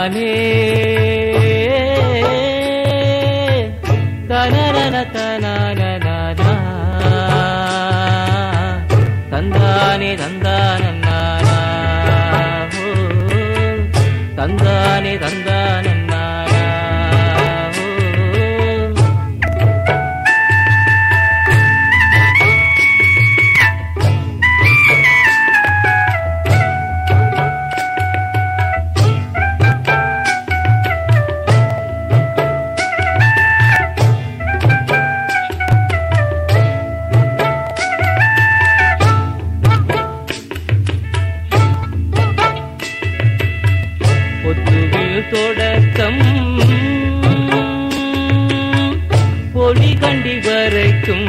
தந்தானே தனரன தனானனா தந்தானே தந்தானன்னா ஓ தந்தானே தந்தானன்னா ஓ பொத்துவில் தொடக்கம் பொடி கண்டி வரைக்கும்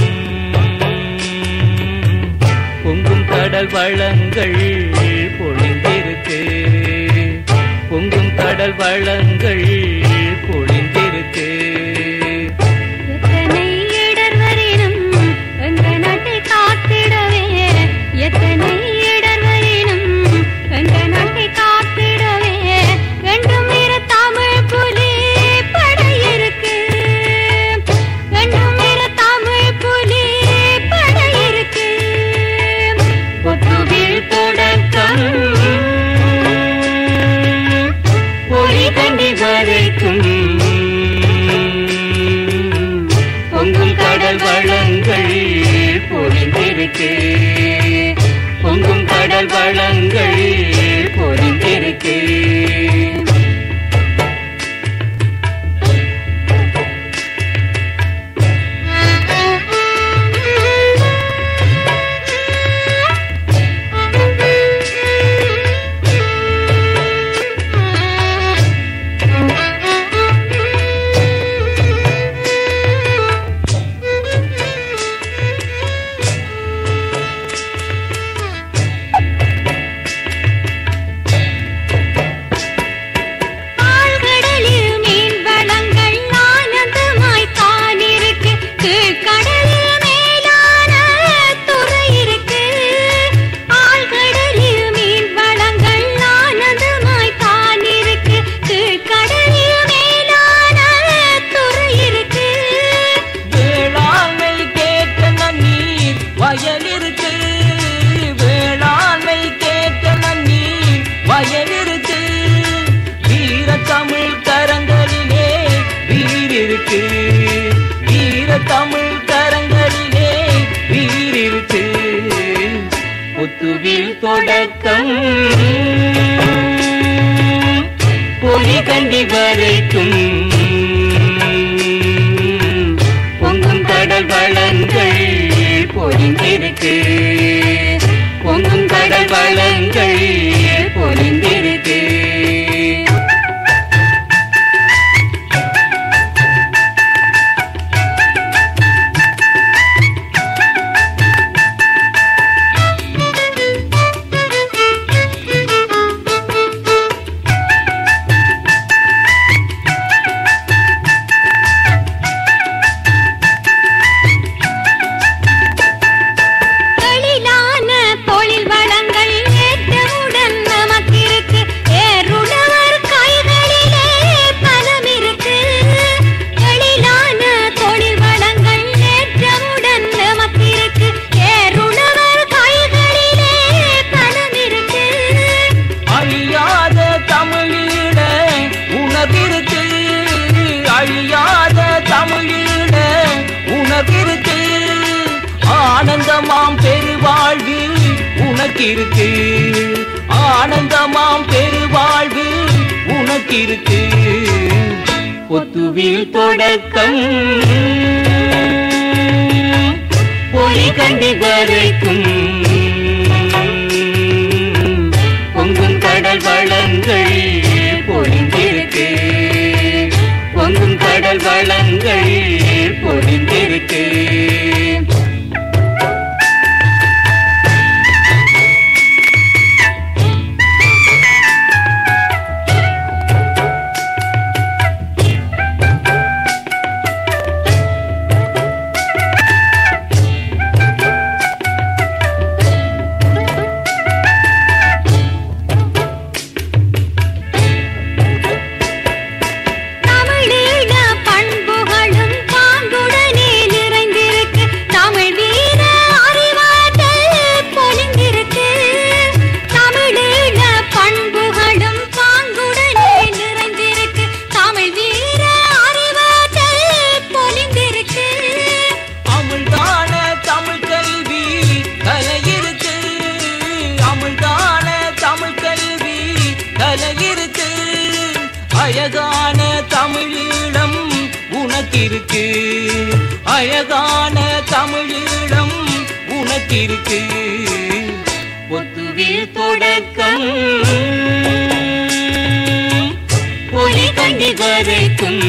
பொங்கும் கடல் வளங்கள் பொழிந்திருக்கு பொங்கும் கடல் வளங்கள் பொழிந்திருக்கு எத்தனை இடர்வரினும் எங்க நாட்டை காத்திடவே எத்தனை இடர்வரினும் எங்க நாட்டை காத்திடவே என்றும் இரு தமிழ் புலி படையிருக்கு என்றும் இரு தமிழ் புலி படையிருக்கு பொத்துவில் தொடக்கம் பொடி கண்டி வரைக்கும் பொங்கும் கடல் வளங்கள் பொழிந்திருக்கு பொங்கும் கடல் வளங்கள் பொழிந்திருக்கு ஆழ்கடலில் மீன் வளங்கள் ஆனந்தமாய் தான் இருக்கு கீழ்கடலில் மேலான துறை இருக்கு ஆழ்கடலில் மீன் வளங்கள் ஆனந்தமாய் தான் இருக்கு கீழ்கடலில் மேலான துறை இருக்கு வேளாண்மை கேட்ட நன்னீர் வயல் இருக்கு வேளாண்மை கேட்ட நன்னீர் வயல் இருக்கு வீர தமிழ் கரங்களிலே வீர் இருக்கு வீர தமிழ் கரங்களிலே வீர் இருக்கு முத்துவில் தொடக்கம் பொறி கண்டி வரைக்கும் பொங்கும் கடல் வளங்கள் பொழிந்திருக்கு பொங்கும் கடல் வளங்கள் பொழிந்திருக்கு எழிலான தொழில் வளங்கள் ஏற்றமுடன் நமக்கிருக்கு ஏறுழவர் கைகளிலே பலம் இருக்கு எழிலான தொழில் வளங்கள் ஏற்றமுடன் நமக்கிருக்கு ஏறுழவர் கைகளிலே பலம் இருக்கு அழியாத தமிழீழ உணர்விருக்கு அழியாத தமிழீழ உணர்விருக்கு ஆனந்தமாம் பெருவாழ்வு உனக்கிருக்கு ஆனந்தமாம் பெருவாழ்வு உனக்கிருக்கு பொத்துவில் தொடக்கம் பொறி கண்டி வரைக்கும் பொங்கும் கடல் வளங்கள் பொழிந்திருக்கு பொங்கும் கடல் வளங்கள் பொழிந்திருக்கு இருக்கு அழகான தமிழீழம் உனக்கிருக்கு பொத்துவில் தொடக்கம் ஒலி கண்டி வரைக்கும்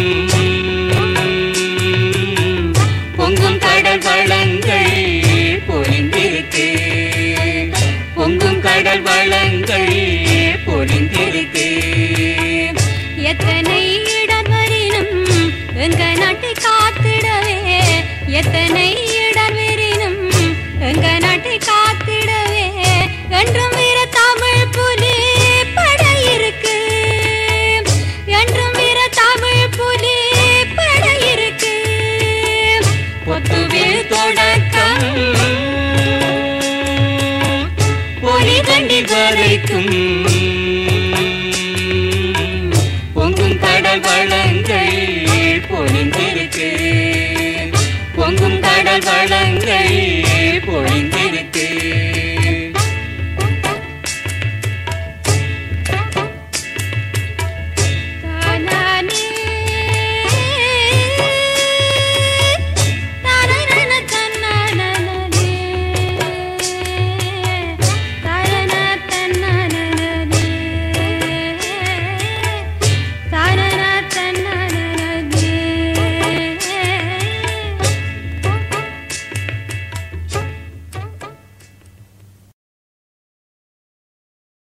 பொங்கும் கடல் வளங்கள் பொழிந்திருக்கு பொங்கும் கடல் வளங்கள் பொழிந்திருக்கு எத்தனை இடர்வரினும் எங்க நாட்டை காத்திடவே எத்தனை இடர்வரினும் எங்க நாட்டை காத்திடவே என்றும் வீர தமிழ் புலி படை இருக்கு என்றும் வீர தமிழ் புலி படை இருக்கு பொத்துவில் தொடக்கம் ஒலி கண்டி வரைக்கும் பொங்கும் கடல் வளங்கள் பொழிந்திருக்கு பொங்கும் கடல் வளங்கள் பொழிந்திருக்கு